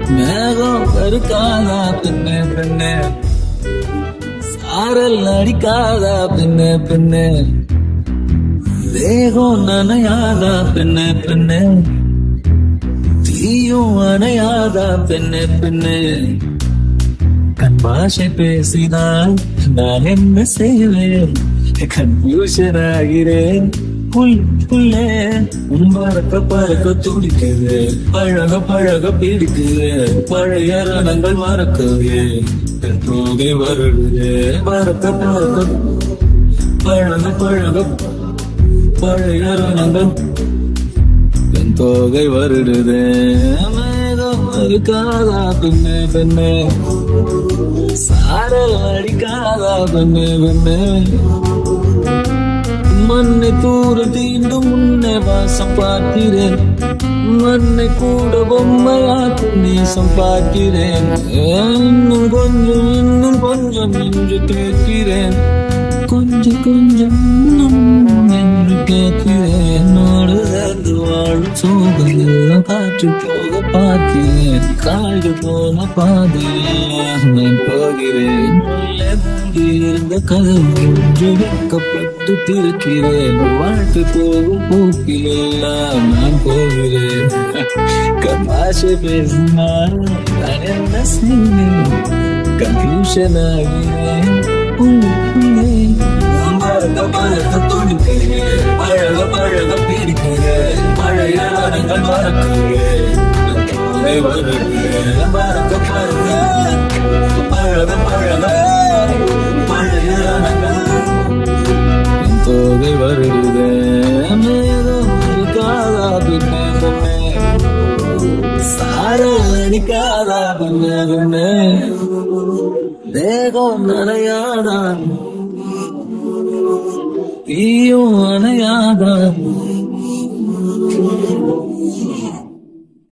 மேகம் கருக்காதா பெண்ணே பெண்ணே சாரல் அடிக்காதா பெண்ணே பெண்ணே தேகம் நனையாதா பெண்ணே பெண்ணே தீயும் அணையாதா பெண்ணே பெண்ணே கண் பாஷை பேசினால் நான் என்ன செய்வேன் கன்ஃபியூஷன் ஆகிறேன் புல் புல்லே உன் பறக்க பறக்க துடிக்குது பழக பழக பிடிக்குது பழைய ரணங்கள் மறக்குது என் தூகை வருடுது பறக்க பறக்க பழக பழக பழைய ரணங்கள் என் தோகை வருடுதே மேகம் இருக்காதா பெண்ணே பெண்ணே சாரல் அடிக்காதா பெண்ணே பெண்ணே மண்ணை தூர தீண்டும் முன்னே வாசம் பார்க்கிறேன் மண்ணை கூட பொம்மையாக்கும் நேசம் பார்க்கிறேன் இன்னும் கொஞ்சம் இன்னும் கொஞ்சம் என்று கேட்கிறேன் கொஞ்சம் கொஞ்சம் இன்னும் என்று கேட்கிறேன் என்னோடு சேர்ந்து வாழும் சோகையில் காற்று போக பார்க்கிறேன் காய்டு போன பாதையில் நான் போகிறேன் உள்ளே மூடியிருந்த கதவு ஒன்று வைக்கப்பட்டு திறக்கிறேன் வாழ்க்கை போகும் போக்கிலெல்லாம் நான் போகிறேன் கமாஷை பேசினால் நான் என்ன செய்வேன் கன்ஃபியூஷன் ஆகிறேன் உள்ளே பழக பழக துடிக்கிறேன் பழக பழக பிடிக்கிறேன் பழைய மரங்கள் மறக்கிறேன் பறக்க பறக்க பழக பழக பழைய என் தோகை வருடுதே மேகம் இருக்காதா பின்னே பின்னே சாரல் அடிக்காதா பின்னே பின்னே தேகம் நனையாதா தீயும் அணையாதா